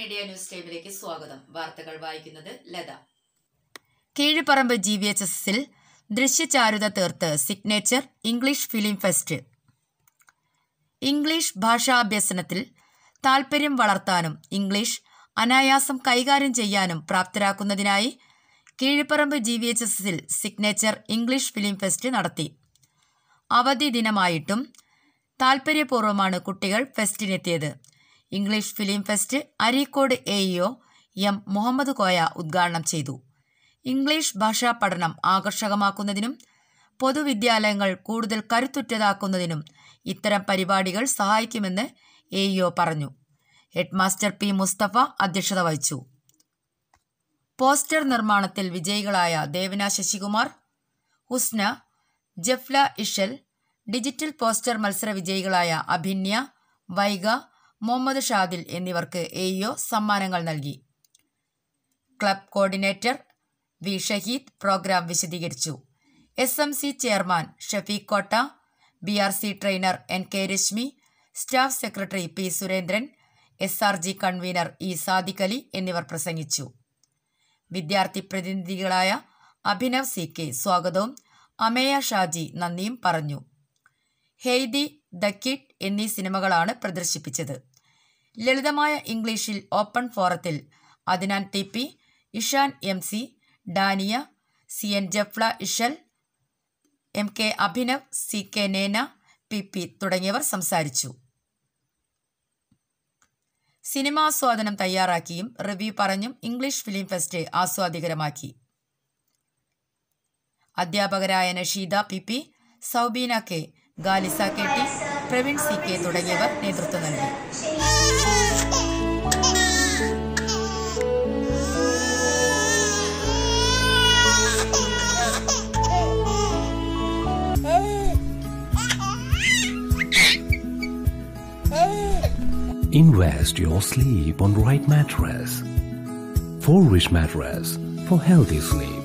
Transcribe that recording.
Media news ടൈമിലേക്ക് സ്വാഗതം വാർത്തകൾ വായിക്കുന്നത് Latha Kizhuparamba G V H എസിൽ ദൃശ്യചാരുത തീർത്ത് signature English film fest English ഭാഷാഭ്യസനത്തിൽ താൽപ്പര്യം വളർത്താനും ഇംഗ്ലീഷ് അനായാസം കൈകാര്യം ചെയ്യാനും പ്രാപ്തരാക്കുന്നതിനായി കീഴുപറമ്പ് ജി വി എച്ച് എസിൽ സിഗ്നേച്ചർ ഇംഗ്ലീഷ് ഫിലിം ഫെസ്റ്റ് നടത്തി അവധി ദിനമായിട്ടും താൽപ്പര്യപൂർവ്വമാണ് കുട്ടികൾ ഫെസ്റ്റിനെത്തിയത് English film fest Areekode A E O M Muhammad Koya ഉദ്ഘാടനം ചെയ്തു ഇംഗ്ലീഷ് ഭാഷാ പഠനം ആകർഷകമാക്കുന്നതിനും പൊതുവിദ്യാലയങ്ങൾ കൂടുതൽ കരുത്തുറ്റതാക്കുന്നതിനും ഇത്തരം പരിപാടികൾ സഹായിക്കുമെന്ന് എ ഇഒ പറഞ്ഞു ഹെഡ്മാസ്റ്റർ പി മുസ്തഫ അധ്യക്ഷത വഹിച്ചു പോസ്റ്റർ നിർമ്മാണത്തിൽ വിജയികളായ ദേവന ശശികുമാർ ഹുസ്ന ജഫ്ല ഇഷൽ ഡിജിറ്റൽ പോസ്റ്റർ മത്സര വിജയികളായ അഭിന്യ വൈഗ മുഹമ്മദ് ഷാദിൽ എന്നിവർക്ക് എഇഒ സമ്മാനങ്ങൾ നൽകി club coordinator V Shaheed program വിശദീകരിച്ചു S M C chairman Shafeeq Kotta B R C trainer N K Reshmi staff secretary P Surendran S R G convener E Sadiq Ali എന്നിവർ പ്രസംഗിച്ചു വിദ്യാർത്ഥി പ്രതിനിധികളായ അഭിനവ് സി കെ സ്വാഗതവും അമേയ ഷാജി നന്ദിയും പറഞ്ഞു ഹെയ്തി ദ കിഡ് എന്നീ സിനിമകളാണ് പ്രദർശിപ്പിച്ചത് ലളിതമായ ഇംഗ്ലീഷിൽ ഓപ്പൺ ഫോറത്തിൽ Adnan T P Ishan M C Dania C N Jafla Ishal M K Abhinav C K Nena P P തുടങ്ങിയവർ സംസാരിച്ചു സിനിമാസ്വാദനം തയ്യാറാക്കിയും റിവ്യൂ പറഞ്ഞും ഇംഗ്ലീഷ് ഫിലിം ഫെസ്റ്റ് ആസ്വാദികരമാക്കി അധ്യാപകരായ Nasheeda P P Saubeena K Galisa K T Praveen C K തുടങ്ങിയവർ നേതൃത്വം നൽകി Invest your sleep on right mattress. For rich mattress for healthy sleep.